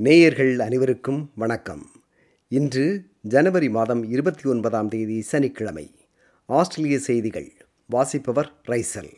நேயர்கள் அனைவருக்கும் வணக்கம் இன்று ஜனவரி மாதம் இருபத்தி ஒன்பதாம் தேதி சனிக்கிழமை ஆஸ்திரேலிய செய்திகள் வாசிப்பவர் ரைசல்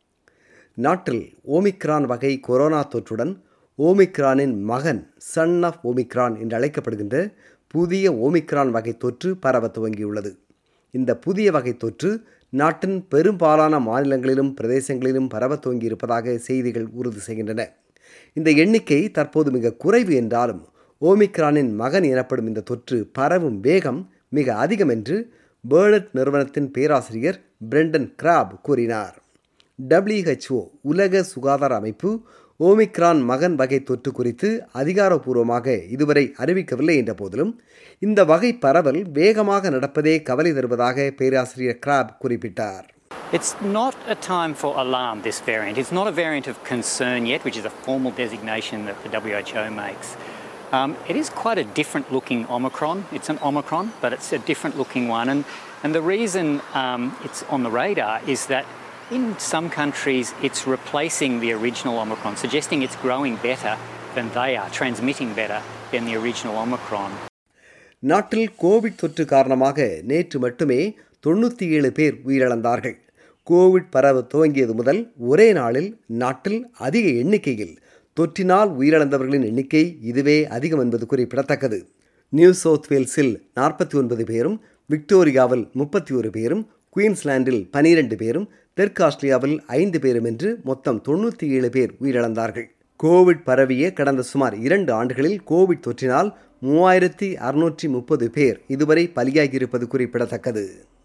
நாட்டில் ஓமிக்ரான் வகை கொரோனா தொற்றுடன் ஓமிக்ரானின் மகன் சன் ஆஃப் ஓமிக்ரான் என்று அழைக்கப்படுகின்ற புதிய ஓமிக்ரான் வகை தொற்று பரவ துவங்கியுள்ளது இந்த புதிய வகை தொற்று நாட்டின் பெரும்பாலான மாநிலங்களிலும் பிரதேசங்களிலும் பரவ துவங்கியிருப்பதாக செய்திகள் உறுதி செய்கின்றன இந்த எண்ணிக்கை தற்போது மிக குறைவு என்றாலும் ஓமிக்ரானின் மகன் எனப்படும் இந்த தொற்று பரவும் வேகம் மிக அதிகம் என்று பேர்னட் நிறுவனத்தின் பேராசிரியர் பிரெண்டன் கிராப் கூறினார் டபிள்யூஹெச்ஓ உலக சுகாதார அமைப்பு ஓமிக்ரான் மகன் வகை தொற்று குறித்து அதிகாரப்பூர்வமாக இதுவரை அறிவிக்கவில்லை என்ற போதிலும் இந்த வகை பரவல் வேகமாக நடப்பதே கவலை தருவதாக பேராசிரியர் கிராப் குறிப்பிட்டார் It's not a time for alarm, this variant. It's not a variant of concern yet, which is a formal designation that the WHO makes. Um, it is quite a different looking Omicron. It's an Omicron, but it's a different looking one. And, and the reason um, it's on the radar is that in some countries it's replacing the original Omicron, suggesting it's growing better than they are, transmitting better than the original Omicron. நாட்டில் Covid தொற்று காரணமாக நேற்று மட்டுமே தொண்ணூற்றி ஏழு பேர் உயிரிழந்தார்கள் Covid பரவ துவங்கியது முதல் ஒரே நாளில் நாட்டில் அதிக எண்ணிக்கையில் தொற்றினால் உயிரிழந்தவர்களின் எண்ணிக்கை இதுவே அதிகம் என்பது குறிப்பிடத்தக்கது நியூ சவுத் வேல்ஸில் நாற்பத்தி ஒன்பது பேரும் விக்டோரியாவில் முப்பத்தி ஒரு பேரும் குயின்ஸ்லாண்டில் பனிரெண்டு பேரும் தெற்கு ஆஸ்திரேலியாவில் ஐந்து பேரும் என்று மொத்தம் தொண்ணூற்றி ஏழு பேர் உயிரிழந்தார்கள் கோவிட் பரவிய கடந்த சுமார் இரண்டு ஆண்டுகளில் கோவிட் தொற்றினால் மூவாயிரத்தி அறுநூற்றி முப்பது பேர் இதுவரை பலியாகியிருப்பது குறிப்பிடத்தக்கது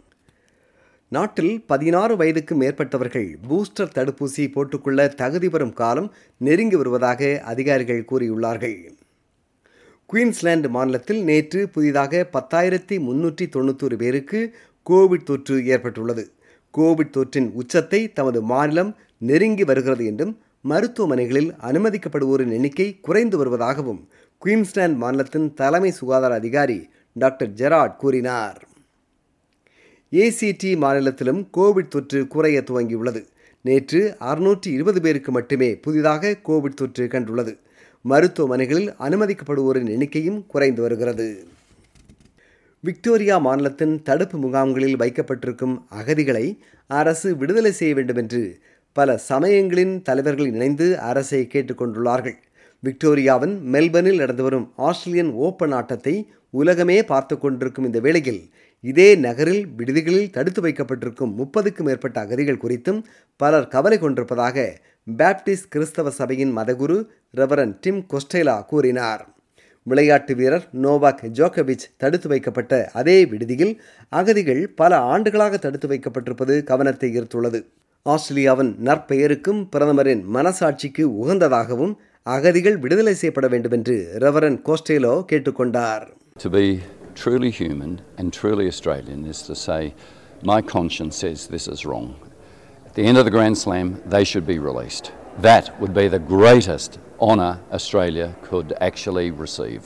நாட்டில் பதினாறு வயதுக்கு மேற்பட்டவர்கள் பூஸ்டர் தடுப்பூசி போட்டுக்கொள்ள தகுதி பெறும் காலம் நெருங்கி வருவதாக அதிகாரிகள் கூறியுள்ளார்கள் குயின்ஸ்லாந்து மாநிலத்தில் நேற்று புதிதாக பத்தாயிரத்தி முன்னூற்றி தொண்ணூத்தொரு பேருக்கு கோவிட் தொற்று ஏற்பட்டுள்ளது கோவிட் தொற்றின் உச்சத்தை தமது மாநிலம் நெருங்கி வருகிறது என்றும் மருத்துவமனைகளில் அனுமதிக்கப்படுவோரின் எண்ணிக்கை குறைந்து வருவதாகவும் குயின்ஸ்லாந்து மாநிலத்தின் தலைமை சுகாதார அதிகாரி டாக்டர் ஜெராட் கூறினார் ஏசிடி மாநிலத்திலும் கோவிட் தொற்று குறைய துவங்கியுள்ளது நேற்று அறுநூற்றி இருபது பேருக்கு மட்டுமே புதிதாக கோவிட் தொற்று கண்டுள்ளது மருத்துவமனைகளில் அனுமதிக்கப்படுவோரின் எண்ணிக்கையும் குறைந்து வருகிறது விக்டோரியா மாநிலத்தின் தடுப்பு முகாம்களில் வைக்கப்பட்டிருக்கும் அகதிகளை அரசு விடுதலை செய்ய வேண்டும் என்று பல சமயங்களின் தலைவர்கள் இணைந்து அரசை கேட்டுக்கொண்டுள்ளார்கள் விக்டோரியாவின் மெல்பர்னில் நடந்து வரும் ஆஸ்திரேலியன் ஓப்பன் ஆட்டத்தை உலகமே பார்த்து கொண்டிருக்கும் இந்த வேளையில் இதே நகரில் விடுதிகளில் தடுத்து வைக்கப்பட்டிருக்கும் முப்பதுக்கும் மேற்பட்ட அகதிகள் குறித்தும் பலர் கவலை கொண்டிருப்பதாக பேப்டிஸ்ட் கிறிஸ்தவ சபையின் மதகுரு ரெவரன் டிம் கொஸ்டேலா கூறினார் விளையாட்டு வீரர் நோவாக் ஜோக்கோவிச் தடுத்து வைக்கப்பட்ட அதே விடுதியில் அகதிகள் பல ஆண்டுகளாக தடுத்து வைக்கப்பட்டிருப்பது கவனத்தை ஈர்த்துள்ளது ஆஸ்திரேலியாவின் நற்பெயருக்கும் பிரதமரின் மனசாட்சிக்கு உகந்ததாகவும் அகதிகள் விடுதலை செய்யப்பட வேண்டும் என்று ரெவரன் கோஸ்டேலோ கேட்டுக்கொண்டார் To be truly human and truly Australian is to say, my conscience says this is wrong. At the end of the Grand Slam, they should be released. That would be the greatest honour Australia could actually receive.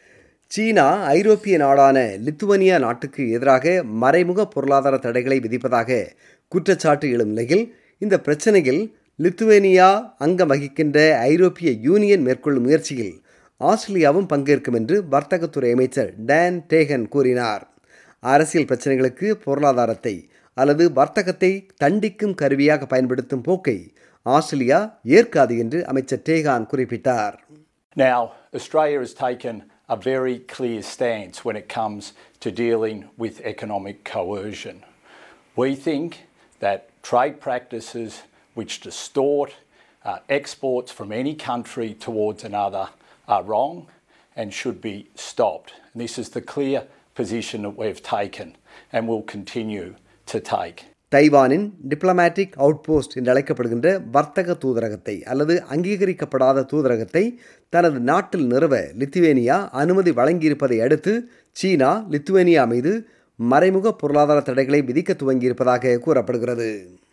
சீனா ஐரோப்பிய நாடான லித்துவனியா நாட்டுக்கு எதிராக மறைமுக பொருளாதார தடைகளை விதிப்பதாக குற்றச்சாட்டு எழும் நிலையில் இந்த பிரச்சனையில் லித்துவேனியா அங்கம் வகிக்கின்ற ஐரோப்பிய யூனியன் மேற்கொள்ளும் முயற்சியில் ஆஸ்திரேலியாவும் பங்கேற்கும் என்று வர்த்தகத்துறை அமைச்சர் டான் டேகன் கூறினார் அரசியல் பிரச்சனைகளுக்கு பொருளாதாரத்தை அல்லது வர்த்தகத்தை தண்டிக்கும் கருவியாக பயன்படுத்தும் போக்கை ஆஸ்திரேலியா ஏற்காது என்று அமைச்சர் டேகான் குறிப்பிட்டார் Now, Australia has taken a very clear stance when it comes to dealing with economic coercion. We think that trade practices which distort uh, exports from any country towards another are wrong and should be stopped. And this is the clear position that we've taken and will continue to take. தைவானின் diplomatic outpost என்று அழைக்கப்படுகின்ற வர்த்தக தூதரகத்தை அல்லது அங்கீகரிக்கப்படாத தூதரகத்தை தனது நாட்டில் நிறுவ Lithuania அனுமதி வழங்கியிருப்பதை அடுத்து சீனா லித்துவேனியா மீது மறைமுக பொருளாதார தடைகளை விதிக்க துவங்கியிருப்பதாக கூறப்படுகிறது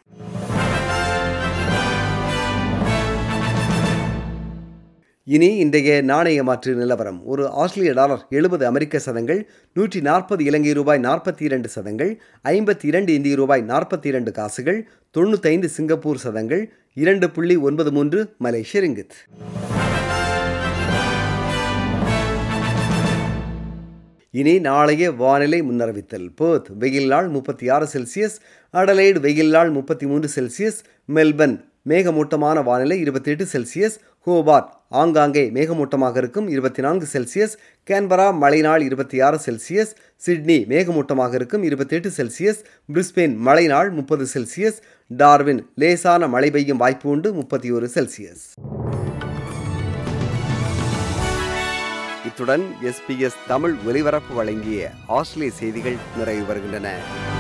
இனி இன்றைய நாணய மாற்று நிலவரம் ஒரு ஆஸ்திரேலிய டாலர் எழுபது அமெரிக்க சதங்கள் நூற்றி நாற்பது இலங்கை ரூபாய் நாற்பத்தி இரண்டு சதங்கள் ஐம்பத்தி இரண்டு இந்திய ரூபாய் நாற்பத்தி இரண்டு காசுகள் தொண்ணூத்தைந்து சிங்கப்பூர் சதங்கள் இரண்டு புள்ளி ஒன்பது மூன்று மலேசிய ரிங்கித் இனி நாளைய வானிலை முன்னறிவித்தல் பேர்த் வெயில் நாள் முப்பத்தி ஆறு செல்சியஸ் அடலைடு வெயில் நாள் முப்பத்தி மூன்று செல்சியஸ் மெல்பர்ன் மேகமூட்டமான வானிலை இருபத்தி எட்டு செல்சியஸ் ஹோபார்ட் ஆங்காங்கே மேகமூட்டமாக இருக்கும் இருபத்தி நான்கு செல்சியஸ் கேன்பரா மழை நாள் இருபத்தி ஆறு செல்சியஸ் சிட்னி மேகமூட்டமாக இருக்கும் இருபத்தி எட்டு செல்சியஸ் பிரிஸ்பெயின் மழை நாள் முப்பது செல்சியஸ் டார்வின் லேசான மழை பெய்யும் வாய்ப்பு உண்டு முப்பத்தி ஒரு செல்சியஸ் இத்துடன் எஸ்பிஎஸ் தமிழ் ஒலிபரப்பு வழங்கிய ஆஸ்திரேலிய செய்திகள் நிறைவு வருகின்றன